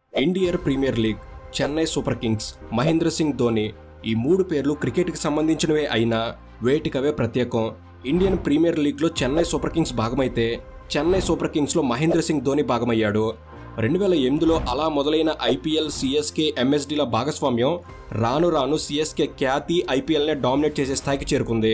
Indian Premier League Chennai Super Kings Mahendra Singh Dhoni ఈ మూడు పేర్లు క్రికెట్కి సంబంధించినవే అయినా వేటికవే ప్రత్యేకం ఇండియన్ ప్రీమియర్ లీగ్లో చెన్నై సూపర్ కింగ్స్ భాగమైతే చెన్నై సూపర్ కింగ్స్లో మహేంద్ర సింగ్ ధోని భాగమయ్యాడు రెండు వేల ఎనిమిదిలో అలా మొదలైన ఐపీఎల్ సిఎస్కే ఎంఎస్డీల భాగస్వామ్యం రాను రాను సిఎస్కే ఖ్యాతి ఐపీఎల్నే డామినేట్ చేసే స్థాయికి చేరుకుంది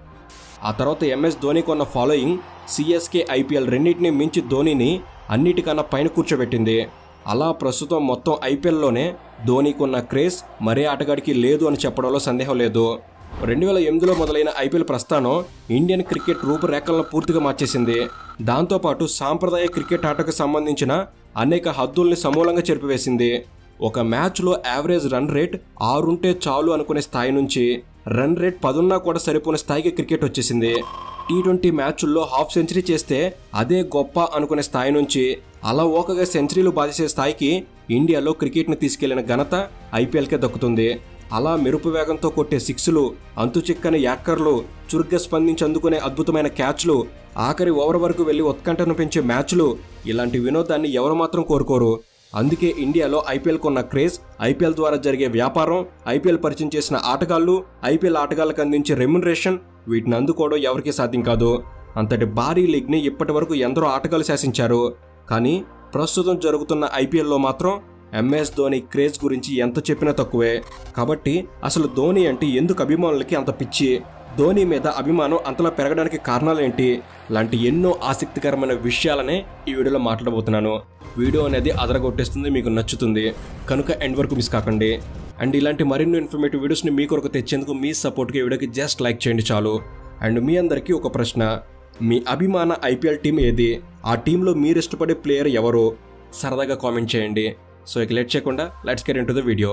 ఆ తర్వాత ఎంఎస్ ధోని కొన్న ఫాలోయింగ్ సిఎస్కే ఐపీఎల్ రెండింటిని మించి ధోనిని అన్నిటికన్నా పైన కూర్చోబెట్టింది అలా ప్రస్తుతం మొత్తం ఐపీఎల్లోనే ధోనీకున్న క్రేజ్ మరే ఆటగాడికి లేదు అని చెప్పడంలో సందేహం లేదు రెండు వేల ఎనిమిదిలో మొదలైన ఐపీఎల్ ప్రస్థానం ఇండియన్ క్రికెట్ రూపురేఖలను పూర్తిగా మార్చేసింది దాంతోపాటు సాంప్రదాయ క్రికెట్ ఆటకు సంబంధించిన అనేక హద్దుల్ని సమూలంగా చెరిపివేసింది ఒక మ్యాచ్లో యావరేజ్ రన్ రేట్ ఆరుంటే చాలు అనుకునే స్థాయి నుంచి రన్ రేట్ పదున్నా కూడా సరిపోని స్థాయికి క్రికెట్ వచ్చేసింది టీ ట్వంటీ మ్యాచ్ల్లో హాఫ్ సెంచరీ చేస్తే అదే గొప్ప అనుకునే స్థాయి నుంచి అలా ఓకగా సెంచరీలు బాధిసే స్థాయికి ఇండియాలో క్రికెట్ని తీసుకెళ్లిన ఘనత ఐపీఎల్కే దక్కుతుంది అలా మెరుపు వేగంతో కొట్టే సిక్స్లు అంతుచిక్కని యాక్కర్లు చురుగ్గా స్పందించి అందుకునే అద్భుతమైన క్యాచ్లు ఆఖరి ఓవర్ వరకు వెళ్లి ఉత్కంఠను పెంచే మ్యాచ్లు ఇలాంటి వినోదాన్ని ఎవరు మాత్రం కోరుకోరు అందుకే ఇండియాలో ఐపీఎల్ కొన్న క్రేజ్ ఐపీఎల్ ద్వారా జరిగే వ్యాపారం ఐపీఎల్ పరిచయం చేసిన ఆటగాళ్లు ఐపీఎల్ ఆటగాళ్లకు అందించే రెమ్యునరేషన్ వీటిని అందుకోవడం ఎవరికీ సాధ్యం కాదు అంతటి భారీ లీగ్ని ఇప్పటి వరకు ఎందరో ఆటగాళ్లు శాసించారు కానీ ప్రస్తుతం జరుగుతున్న ఐపీఎల్లో మాత్రం ఎంఎస్ ధోని క్రేజ్ గురించి ఎంత చెప్పినా తక్కువే కాబట్టి అసలు ధోని అంటే ఎందుకు అభిమానులకి అంత పిచ్చి ధోని మీద అభిమానం అంతలా పెరగడానికి కారణాలేంటి లాంటి ఎన్నో ఆసక్తికరమైన విషయాలనే ఈ వీడియోలో మాట్లాడబోతున్నాను వీడియో అనేది అదరగొట్టేస్తుంది మీకు నచ్చుతుంది కనుక ఎండ్ వరకు మిస్ కాకండి అండ్ ఇలాంటి మరిన్ని ఇన్ఫర్మేటివ్ వీడియోస్ని మీ కొరకు తెచ్చేందుకు మీ సపోర్ట్కి ఈ వీడియోకి జస్ట్ లైక్ చేయండి చాలు అండ్ మీ అందరికీ ఒక ప్రశ్న మీ అభిమాన ఐపీఎల్ టీం ఏది ఆ టీంలో మీరు ఇష్టపడే ప్లేయర్ ఎవరు సరదాగా కామెంట్ చేయండి సో ఇక లేట్ చేయకుండా let's get into the video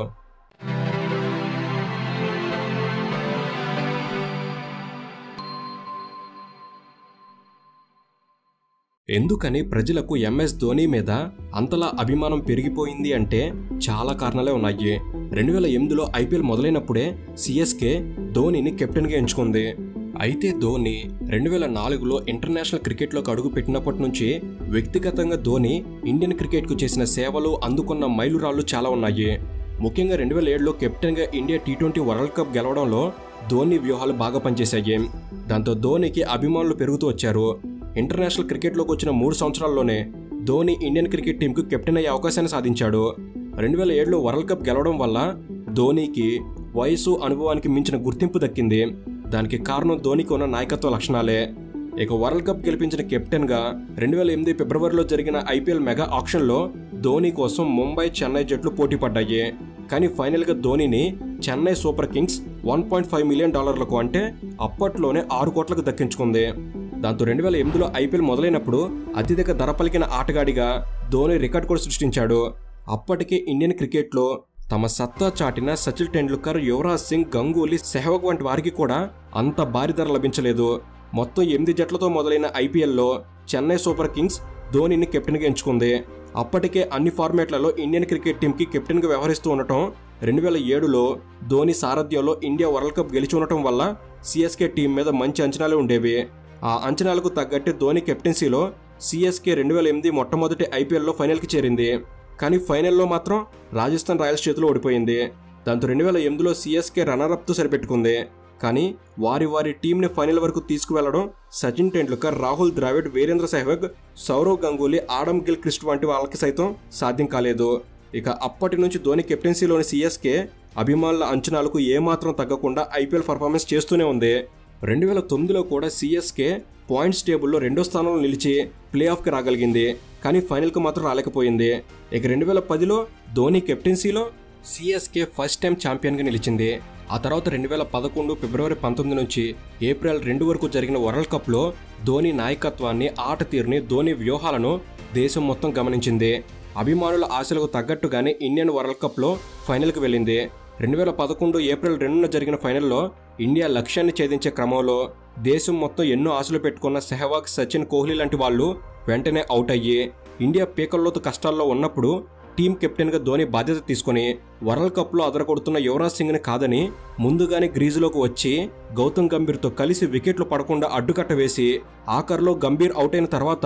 ఎందుకని ప్రజలకు ఎంఎస్ ధోని మీద అంతలా అభిమానం పెరిగిపోయింది అంటే చాలా కారణాలే ఉన్నాయి రెండు వేల ఎనిమిదిలో ఐపీఎల్ మొదలైనప్పుడే సిఎస్కే ధోనిని కెప్టెన్గా ఎంచుకుంది అయితే ధోని రెండు వేల నాలుగులో ఇంటర్నేషనల్ క్రికెట్లోకి అడుగు పెట్టినప్పటి నుంచి వ్యక్తిగతంగా ధోని ఇండియన్ క్రికెట్కు చేసిన సేవలు అందుకున్న మైలురాళ్లు చాలా ఉన్నాయి ముఖ్యంగా రెండు వేల ఏడులో కెప్టెన్గా India T twenty World Cup గెలవడంలో ధోని వ్యూహాలు బాగా పనిచేశాయి దాంతో ధోనికి అభిమానులు పెరుగుతూ వచ్చారు ఇంటర్నేషనల్ క్రికెట్లోకి వచ్చిన మూడు సంవత్సరాల్లోనే ధోని ఇండియన్ క్రికెట్ టీంకు కెప్టెన్ అయ్యే అవకాశాన్ని సాధించాడు రెండు వేల ఏడులో వరల్డ్ కప్ గెలవడం వల్ల ధోనికి వయసు అనుభవానికి మించిన గుర్తింపు దక్కింది దానికి కారణం ధోనికి ఉన్న నాయకత్వ లక్షణాలే ఇక వరల్డ్ కప్ గెలిపించిన కెప్టెన్గా రెండు వేల ఎనిమిది ఫిబ్రవరిలో జరిగిన ఐపీఎల్ మెగా ఆక్షన్లో ధోని కోసం ముంబై చెన్నై జట్లు పోటీ పడ్డాయి కానీ ఫైనల్గా ధోనిని Chennai Super Kings one point five million డాలర్లకు అంటే అప్పట్లోనే ఆరు కోట్లకు దక్కించుకుంది దాంతో రెండు వేల ఎనిమిదిలో ఐపీఎల్ మొదలైనప్పుడు అత్యధిక ధర పలికిన ఆటగాడిగా ధోని రికార్డ్ కూడా సృష్టించాడు అప్పటికే ఇండియన్ క్రికెట్లో తమ సత్తా చాటిన సచిన్ టెండూల్కర్ యువరాజ్ సింగ్ గంగూలీ సెహ్వాగ్ వంటి వారికి కూడా అంత భారీ ధర లభించలేదు మొత్తం ఎనిమిది జట్లతో మొదలైన ఐపీఎల్లో చెన్నై సూపర్ కింగ్స్ ధోనిని కెప్టెన్గా ఎంచుకుంది అప్పటికే అన్ని ఫార్మాట్లలో ఇండియన్ క్రికెట్ టీంకి కెప్టెన్గా వ్యవహరిస్తూ ఉండటం రెండు వేల ఏడులో ధోని సారథ్యంలో ఇండియా వరల్డ్ కప్ గెలిచి ఉండటం వల్ల సిఎస్కే టీం మీద మంచి అంచనాలు ఉండేవి ఆ అంచనాలకు తగ్గట్టే ధోని కెప్టెన్సీలో సిఎస్కే రెండు వేల ఎనిమిది మొట్టమొదటి ఐపీఎల్లో ఫైనల్కి చేరింది కానీ ఫైనల్లో మాత్రం రాజస్థాన్ రాయల్స్ చేతిలో ఓడిపోయింది దాంతో రెండు వేల ఎనిమిదిలో సిఎస్కే రన్నరప్తో సరిపెట్టుకుంది కానీ వారి వారి టీంని ఫైనల్ వరకు తీసుకువెళ్లడం Sachin Tendulkar Rahul Dravid Virender Sehwag Sourav Ganguly Adam Gilchrist వంటి వాళ్ళకి సైతం సాధ్యం కాలేదు ఇక అప్పటి నుంచి ధోని కెప్టెన్సీలోని సిఎస్కే అభిమానుల అంచనాలకు ఏమాత్రం తగ్గకుండా ఐపీఎల్ పర్ఫార్మెన్స్ చేస్తూనే ఉంది రెండు వేల తొమ్మిదిలో కూడా సిఎస్కే పాయింట్స్ టేబుల్లో రెండో స్థానంలో నిలిచి ప్లే ఆఫ్కి రాగలిగింది కానీ ఫైనల్కి మాత్రం రాలేకపోయింది ఇక రెండు వేల పదిలో ధోని కెప్టెన్సీలో సిఎస్కే ఫస్ట్ టైం ఛాంపియన్గా నిలిచింది ఆ తర్వాత రెండు వేల పదకొండు ఫిబ్రవరి పంతొమ్మిది నుంచి ఏప్రిల్ రెండు వరకు జరిగిన వరల్డ్ కప్లో ధోని నాయకత్వాన్ని ఆట తీరుని ధోని వ్యూహాలను దేశం మొత్తం గమనించింది అభిమానుల ఆశలకు తగ్గట్టుగానే ఇండియన్ వరల్డ్ కప్లో ఫైనల్కి వెళ్ళింది రెండు వేల పదకొండు ఏప్రిల్ రెండున జరిగిన ఫైనల్లో ఇండియా లక్ష్యాన్ని ఛేదించే క్రమంలో దేశం మొత్తం ఎన్నో ఆశలు పెట్టుకున్న సెహవాగ్ సచిన్ కోహ్లీ లాంటి వాళ్ళు వెంటనే అవుట్ అయ్యి ఇండియా పీకల్లోతు కష్టాల్లో ఉన్నప్పుడు టీం కెప్టెన్గా ధోని బాధ్యత తీసుకుని వరల్డ్ కప్లో అదరకొడుతున్న యువరాజ్ సింగ్ని కాదని ముందుగానే గ్రీజులోకి వచ్చి గౌతమ్ గంభీర్తో కలిసి వికెట్లు పడకుండా అడ్డుకట్ట వేసి ఆఖర్లో గంభీర్ అవుట్ అయిన తర్వాత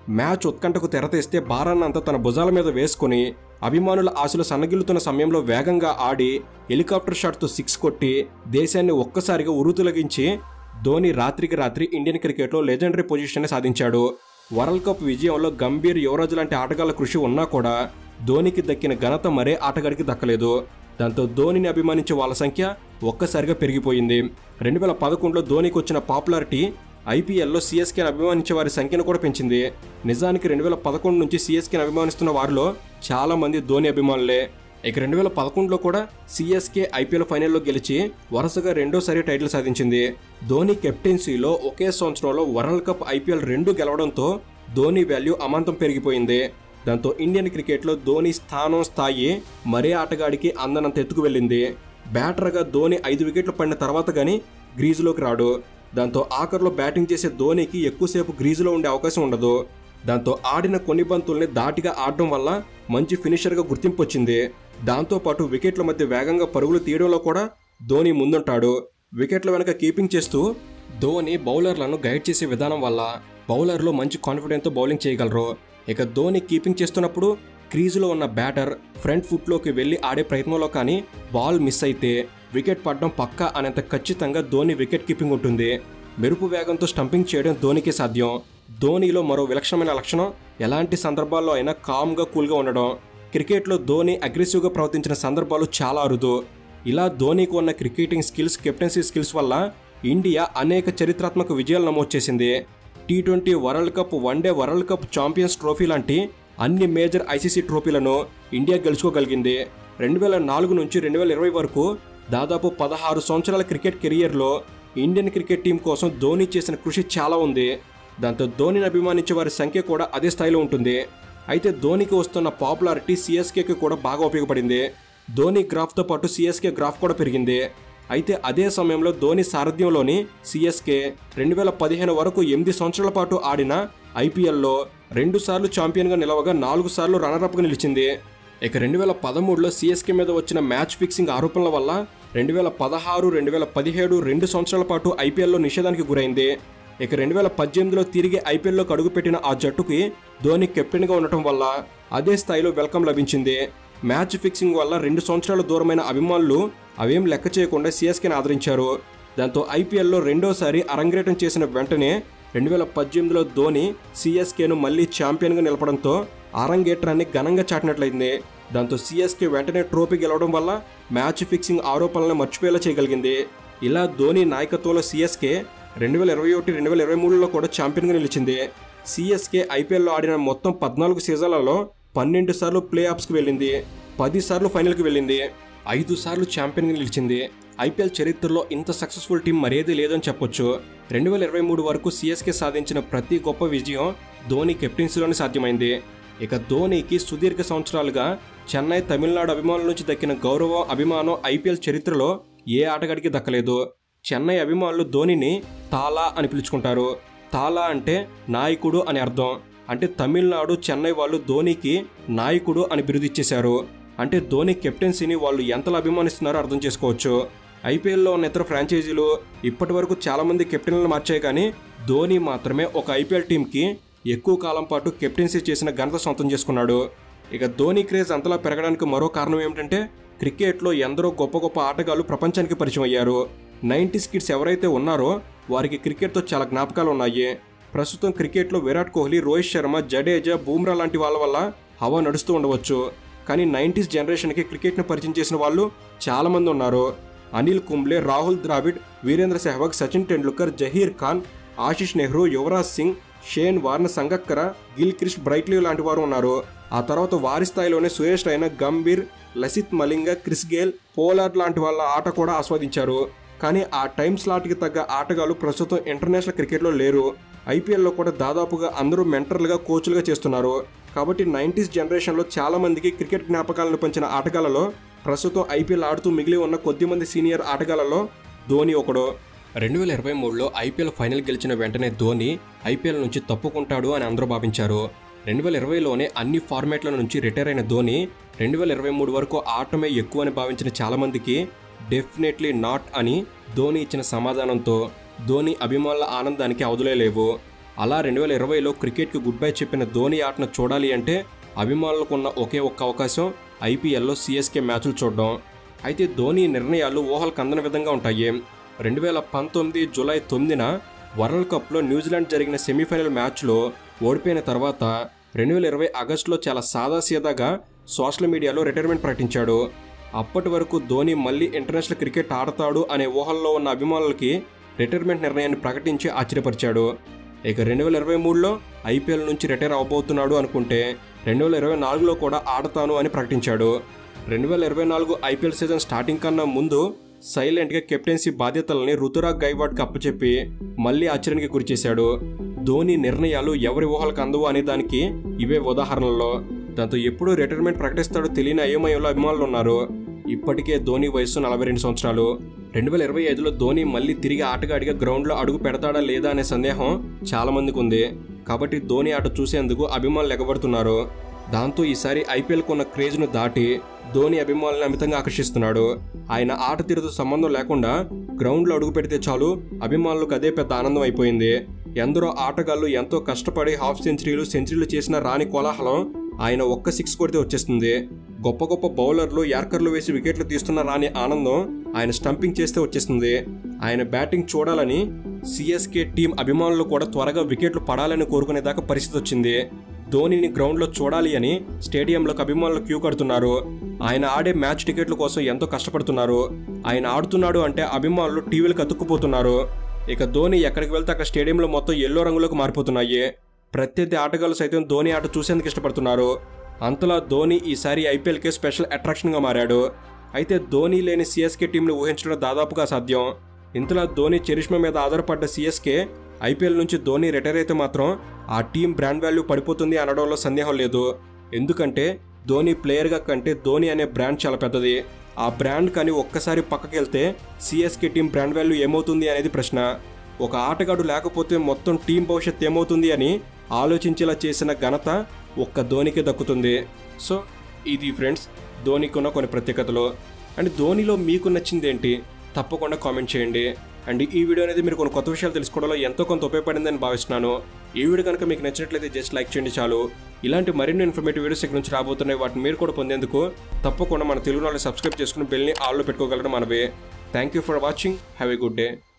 మ్యాచ్ ఉత్కంఠకు తెరతీస్తే భారాన్నంతా తన భుజాల మీద వేసుకుని అభిమానుల ఆశలు సన్నగిల్లుతున్న సమయంలో వేగంగా ఆడి హెలికాప్టర్ షాట్తో సిక్స్ కొట్టి దేశాన్ని ఒక్కసారిగా ఉరుతులగించి ధోని రాత్రికి రాత్రి ఇండియన్ క్రికెట్లో లెజెండరీ పొజిషన్ సాధించాడు వరల్డ్ కప్ విజయంలో గంభీర్ యువరాజు లాంటి ఆటగాళ్ల కృషి ఉన్నా కూడా ధోనికి దక్కిన ఘనత మరే ఆటగాడికి దక్కలేదు దాంతో ధోనిని అభిమానించే వాళ్ళ సంఖ్య ఒక్కసారిగా పెరిగిపోయింది రెండు వేల పదకొండులో ధోనికి వచ్చిన పాపులారిటీ ఐపీఎల్లో సిఎస్కేని అభిమానించే వారి సంఖ్యను కూడా పెంచింది నిజానికి రెండు వేల పదకొండు నుంచి సిఎస్కేని అభిమానిస్తున్న వారిలో చాలా మంది ధోని అభిమానులే ఇక రెండు వేల పదకొండులో కూడా సిఎస్కే ఐపీఎల్ ఫైనల్లో గెలిచి వరుసగా రెండోసారి టైటిల్ సాధించింది ధోని కెప్టెన్సీలో ఒకే సంవత్సరంలో వరల్డ్ కప్ ఐపీఎల్ రెండు గెలవడంతో ధోని వాల్యూ అమాంతం పెరిగిపోయింది దాంతో ఇండియన్ క్రికెట్లో ధోని స్థానం స్థాయి మరే ఆటగాడికి అందనంత ఎత్తుకు వెళ్ళింది బ్యాటర్గా ధోని ఐదు వికెట్లు పడిన తర్వాత కానీ గ్రీజులోకి రాడు దాంతో ఆఖరిలో బ్యాటింగ్ చేసే ధోనికి ఎక్కువసేపు గ్రీజులో ఉండే అవకాశం ఉండదు దాంతో ఆడిన కొన్ని బంతుల్ని దాటిగా ఆడడం వల్ల మంచి ఫినిషర్గా గుర్తింపు వచ్చింది దాంతోపాటు వికెట్ల మధ్య వేగంగా పరుగులు తీయడంలో కూడా ధోని ముందుంటాడు వికెట్ల వెనక కీపింగ్ చేస్తూ ధోని బౌలర్లను గైడ్ చేసే విధానం వల్ల బౌలర్లు మంచి కాన్ఫిడెంట్తో బౌలింగ్ చేయగలరు ఇక ధోని కీపింగ్ చేస్తున్నప్పుడు క్రీజులో ఉన్న బ్యాటర్ ఫ్రంట్ ఫుట్లోకి వెళ్ళి ఆడే ప్రయత్నంలో కానీ బాల్ మిస్ అయితే వికెట్ పడడం పక్కా అనేంత ఖచ్చితంగా ధోని వికెట్ కీపింగ్ ఉంటుంది మెరుపు వేగంతో స్టంపింగ్ చేయడం ధోనికి సాధ్యం ధోనిలో మరో విలక్షణమైన లక్షణం ఎలాంటి సందర్భాల్లో అయినా కామ్గా కూల్గా ఉండడం క్రికెట్లో ధోని అగ్రెసివ్గా ప్రవర్తించిన సందర్భాలు చాలా అరుదు ఇలా ధోనికి ఉన్న క్రికెటింగ్ స్కిల్స్ కెప్టెన్సీ స్కిల్స్ వల్ల ఇండియా అనేక చరిత్రాత్మక విజయాలు నమోదు చేసింది T twenty World Cup one day World Cup Champions Trophy లాంటి అన్ని మేజర్ ఐసీసీ ట్రోఫీలను ఇండియా గెలుచుకోగలిగింది రెండు వేల నాలుగు నుంచి రెండు వేల ఇరవై వరకు దాదాపు పదహారు సంవత్సరాల క్రికెట్ కెరియర్లో ఇండియన్ క్రికెట్ టీం కోసం ధోని చేసిన కృషి చాలా ఉంది దాంతో ధోనిని అభిమానించే వారి సంఖ్య కూడా అదే స్థాయిలో ఉంటుంది అయితే ధోనికి వస్తున్న పాపులారిటీ సిఎస్కేకి కూడా బాగా ఉపయోగపడింది ధోని గ్రాఫ్తో పాటు సిఎస్కే గ్రాఫ్ కూడా పెరిగింది అయితే అదే సమయంలో ధోని సారథ్యంలోని సిఎస్కే రెండు వేల పదిహేను వరకు ఎనిమిది సంవత్సరాల పాటు ఆడిన ఐపీఎల్లో రెండు సార్లు ఛాంపియన్గా నిలవగా నాలుగు సార్లు రన్నరప్గా నిలిచింది ఇక రెండు వేల పదమూడులో సిఎస్కే మీద వచ్చిన మ్యాచ్ ఫిక్సింగ్ ఆరోపణల వల్ల రెండు వేల పదహారు రెండు వేల పదిహేడు రెండు సంవత్సరాల పాటు ఐపీఎల్లో నిషేధానికి గురైంది ఇక రెండు వేల పద్దెనిమిదిలో తిరిగి ఐపీఎల్లోకి అడుగుపెట్టిన ఆ జట్టుకి ధోని కెప్టెన్గా ఉండటం వల్ల అదే స్థాయిలో వెల్కమ్ లభించింది మ్యాచ్ ఫిక్సింగ్ వల్ల రెండు సంవత్సరాల దూరమైన అభిమానులు అవేం లెక్క చేయకుండా సిఎస్కేని ఆదరించారు దాంతో ఐపీఎల్లో రెండోసారి అరంగేటం చేసిన వెంటనే రెండు వేల పద్దెనిమిదిలో ధోని సిఎస్కేను మళ్ళీ ఛాంపియన్గా నిలపడంతో అరంగేట్రాన్ని ఘనంగా చాటినట్లయింది దాంతో సిఎస్కే వెంటనే ట్రోఫీ గెలవడం వల్ల మ్యాచ్ ఫిక్సింగ్ ఆరోపణలను మర్చిపోయేలా చేయగలిగింది ఇలా ధోని నాయకత్వంలో సిఎస్కే రెండు వేల ఇరవై ఒకటి రెండు వేల ఇరవై మూడులో కూడా ఛాంపియన్గా నిలిచింది సిఎస్కే ఐపీఎల్లో ఆడిన మొత్తం పద్నాలుగు సీజన్లలో పన్నెండు సార్లు ప్లే ఆఫ్స్కి వెళ్ళింది పది సార్లు ఫైనల్కి వెళ్ళింది ఐదు సార్లు ఛాంపియన్గా నిలిచింది ఐపీఎల్ చరిత్రలో ఇంత సక్సెస్ఫుల్ టీం మరేది లేదని చెప్పొచ్చు రెండు వేల ఇరవై మూడు వరకు సిఎస్కే సాధించిన ప్రతి గొప్ప విజయం ధోని కెప్టెన్సీలోనే సాధ్యమైంది ఇక ధోనికి సుదీర్ఘ సంవత్సరాలుగా చెన్నై తమిళనాడు అభిమానుల నుంచి దక్కిన గౌరవం అభిమానం ఐపీఎల్ చరిత్రలో ఏ ఆటగాడికి దక్కలేదు చెన్నై అభిమానులు ధోనిని తాలా అని పిలుచుకుంటారు తాలా అంటే నాయకుడు అని అర్థం అంటే తమిళనాడు చెన్నై వాళ్ళు ధోనికి నాయకుడు అని బిరుదిచ్చేశారు అంటే ధోని కెప్టెన్సీని వాళ్ళు ఎంతలా అభిమానిస్తున్నారో అర్థం చేసుకోవచ్చు ఐపీఎల్లో ఉన్న ఇతర ఫ్రాంచైజీలు ఇప్పటి వరకు చాలామంది కెప్టెన్లను మార్చాయి కానీ ధోని మాత్రమే ఒక ఐపీఎల్ టీంకి ఎక్కువ కాలం పాటు కెప్టెన్సీ చేసిన ఘనత సొంతం చేసుకున్నాడు ఇక ధోని క్రేజ్ అంతలా పెరగడానికి మరో కారణం ఏమిటంటే క్రికెట్లో ఎందరో గొప్ప గొప్ప ఆటగాళ్లు ప్రపంచానికి పరిచయం అయ్యారు నైంటీస్ కిడ్స్ ఎవరైతే ఉన్నారో వారికి క్రికెట్తో చాలా జ్ఞాపకాలు ఉన్నాయి ప్రస్తుతం క్రికెట్లో విరాట్ కోహ్లీ రోహిత్ శర్మ జడేజా బూమ్రా లాంటి వాళ్ళ వల్ల హవా నడుస్తూ ఉండవచ్చు కానీ నైంటీస్ జనరేషన్కి క్రికెట్ను పరిచయం చేసిన వాళ్ళు చాలామంది ఉన్నారు Anil Kumble Rahul Dravid Virender Sehwag Sachin Tendulkar Zaheer Khan Ashish Nehra Yuvraj Singh Shane Warne Sangakkara Gilchrist Brett Lee లాంటి వారు ఉన్నారు ఆ తర్వాత వారి స్థాయిలోనే Suresh Raina Gambhir Lasith Malinga Chris Gayle Pollard లాంటి వాళ్ళ ఆట కూడా ఆస్వాదించారు కానీ ఆ టైం స్లాట్కి తగ్గ ఆటగాళ్లు ప్రస్తుతం ఇంటర్నేషనల్ క్రికెట్లో లేరు ఐపీఎల్లో కూడా దాదాపుగా అందరూ మెంటర్లుగా కోచ్లుగా చేస్తున్నారు కాబట్టి నైంటీస్ జనరేషన్లో చాలా మందికి క్రికెట్ జ్ఞాపకాలను పంచిన ఆటగాళ్లలో ప్రస్తుతం ఐపీఎల్ ఆడుతూ మిగిలి ఉన్న కొద్దిమంది సీనియర్ ఆటగాళ్లలో ధోని ఒకడు రెండు వేల ఇరవై మూడులో ఐపీఎల్ ఫైనల్ గెలిచిన వెంటనే ధోని ఐపీఎల్ నుంచి తప్పుకుంటాడు అని అందరూ భావించారు రెండు వేల ఇరవైలోనే అన్ని ఫార్మాట్ల నుంచి రిటైర్ అయిన ధోని రెండు వేల ఇరవై మూడు వరకు ఆటమే ఎక్కువ అని భావించిన చాలామందికి డెఫినెట్లీ నాట్ అని ధోని ఇచ్చిన సమాధానంతో ధోని అభిమానుల ఆనందానికి అవధులే లేవు అలా రెండు వేల ఇరవైలో క్రికెట్కి గుడ్ బై చెప్పిన ధోని ఆటను చూడాలి అంటే అభిమానులకు ఉన్న ఒకే ఒక్క అవకాశం ఐపీఎల్లో సిఎస్కే మ్యాచ్లు చూడడం అయితే ధోని నిర్ణయాలు ఊహలకు అందని విధంగా ఉంటాయి రెండు వేల పంతొమ్మిది జూలై తొమ్మిదిన వరల్డ్ కప్లో న్యూజిలాండ్ జరిగిన సెమీఫైనల్ మ్యాచ్లో ఓడిపోయిన తర్వాత రెండు వేల ఇరవై ఆగస్టులో చాలా సాదాసీదాగా సోషల్ మీడియాలో రిటైర్మెంట్ ప్రకటించాడు అప్పటి వరకు ధోని మళ్ళీ ఇంటర్నేషనల్ క్రికెట్ ఆడతాడు అనే ఊహల్లో ఉన్న అభిమానులకి రిటైర్మెంట్ నిర్ణయాన్ని ప్రకటించి ఆశ్చర్యపరిచాడు ఇక రెండు వేల ఇరవై మూడులో ఐపీఎల్ నుంచి రిటైర్ అవబోతున్నాడు అనుకుంటే రెండు వేల ఇరవై నాలుగులో కూడా ఆడతాను అని ప్రకటించాడు రెండు వేల ఇరవై నాలుగు ఐపీఎల్ సీజన్ స్టార్టింగ్ కన్నా ముందు సైలెంట్గా కెప్టెన్సీ బాధ్యతల్ని రుతురాగ్ గైవాడ్కి అప్పచెప్పి మళ్ళీ ఆశ్చర్యానికి గురిచేశాడు ధోని నిర్ణయాలు ఎవరి ఊహలకు అందవు అనే దానికి ఇవే ఉదాహరణలో దాంతో ఎప్పుడు రిటైర్మెంట్ ప్రకటిస్తాడో తెలియని అయోమయంలో అభిమానులు ఉన్నారు ఇప్పటికే ధోని వయసు నలభై రెండు సంవత్సరాలు రెండు వేల ఇరవై ఐదులో ధోని మళ్ళీ తిరిగి ఆటగాడిగా గ్రౌండ్లో అడుగు పెడతాడా లేదా అనే సందేహం చాలా మందికి ఉంది కాబట్టి ధోని ఆట చూసేందుకు అభిమానులు ఎగబడుతున్నారు దాంతో ఈసారి ఐపీఎల్కు ఉన్న క్రేజ్ను దాటి ధోని అభిమానులను అమితంగా ఆకర్షిస్తున్నాడు ఆయన ఆట తీరుతో సంబంధం లేకుండా గ్రౌండ్లో అడుగు పెడితే చాలు అభిమానులకు అదే పెద్ద ఆనందం అయిపోయింది ఎందరో ఆటగాళ్లు ఎంతో కష్టపడి హాఫ్ సెంచరీలు సెంచరీలు చేసిన రాని కోలాహలం ఆయన ఒక్క సిక్స్ కొడితే వచ్చేస్తుంది గొప్ప గొప్ప బౌలర్లు యార్కర్లు వేసి వికెట్లు తీస్తున్న రాని ఆనందం ఆయన స్టంపింగ్ చేస్తే వచ్చేస్తుంది ఆయన బ్యాటింగ్ చూడాలని సిఎస్కే టీం అభిమానులు కూడా త్వరగా వికెట్లు పడాలని కోరుకునేదాకా పరిస్థితి వచ్చింది ధోనిని గ్రౌండ్లో చూడాలి అని స్టేడియంలోకి అభిమానులు క్యూ కడుతున్నారు ఆయన ఆడే మ్యాచ్ టికెట్ల కోసం ఎంతో కష్టపడుతున్నారు ఆయన ఆడుతున్నాడు అంటే అభిమానులు టీవీలకు అతుక్కుపోతున్నారు ఇక ధోని ఎక్కడికి వెళ్తే అక్కడ స్టేడియంలో మొత్తం ఎల్లో రంగులోకి మారిపోతున్నాయి ప్రత్యర్థి ఆటగాళ్లు సైతం ధోని ఆట చూసేందుకు ఇష్టపడుతున్నారు అంతలా ధోని ఈసారి ఐపీఎల్కే స్పెషల్ అట్రాక్షన్గా మారాడు అయితే ధోని లేని సిఎస్కే టీంను ఊహించడం దాదాపుగా సాధ్యం ఇంతలా ధోని చరిష్మా మీద ఆధారపడ్డ సిఎస్కే ఐపీఎల్ నుంచి ధోని రిటైర్ అయితే మాత్రం ఆ టీం బ్రాండ్ వాల్యూ పడిపోతుంది అనడంలో సందేహం లేదు ఎందుకంటే ధోని ప్లేయర్గా కంటే ధోని అనే బ్రాండ్ చాలా పెద్దది ఆ బ్రాండ్ కానీ ఒక్కసారి పక్కకి వెళ్తే సిఎస్కే టీం బ్రాండ్ వాల్యూ ఏమవుతుంది అనేది ప్రశ్న ఒక ఆటగాడు లేకపోతే మొత్తం టీం భవిష్యత్ ఏమవుతుంది అని ఆలోచించేలా చేసిన ఘనత ఒక్క ధోనికే దక్కుతుంది సో ఇది ఫ్రెండ్స్ ధోనికి ఉన్న కొన్ని ప్రత్యేకతలు అండ్ ధోనిలో మీకు నచ్చింది ఏంటి తప్పకుండా కామెంట్ చేయండి అండ్ ఈ వీడియో అనేది మీరు కొన్ని కొత్త విషయాలు తెలుసుకోవడంలో ఎంతో కొంత ఉపయోగపడిందని భావిస్తున్నాను ఈ వీడియో కనుక మీకు నచ్చినట్లయితే జస్ట్ లైక్ చేయండి చాలు ఇలాంటి మరిన్ని ఇన్ఫర్మేటివ్ వీడియోస్ ఇక్కడ నుంచి రాబోతున్నాయి వాటిని మీరు కూడా పొందేందుకు తప్పకుండా మన తెలుగు నాలుగు సబ్స్క్రైబ్ చేసుకుని బెల్ని ఆల్లో పెట్టుకోగలడం మనవే thank you for watching have a good day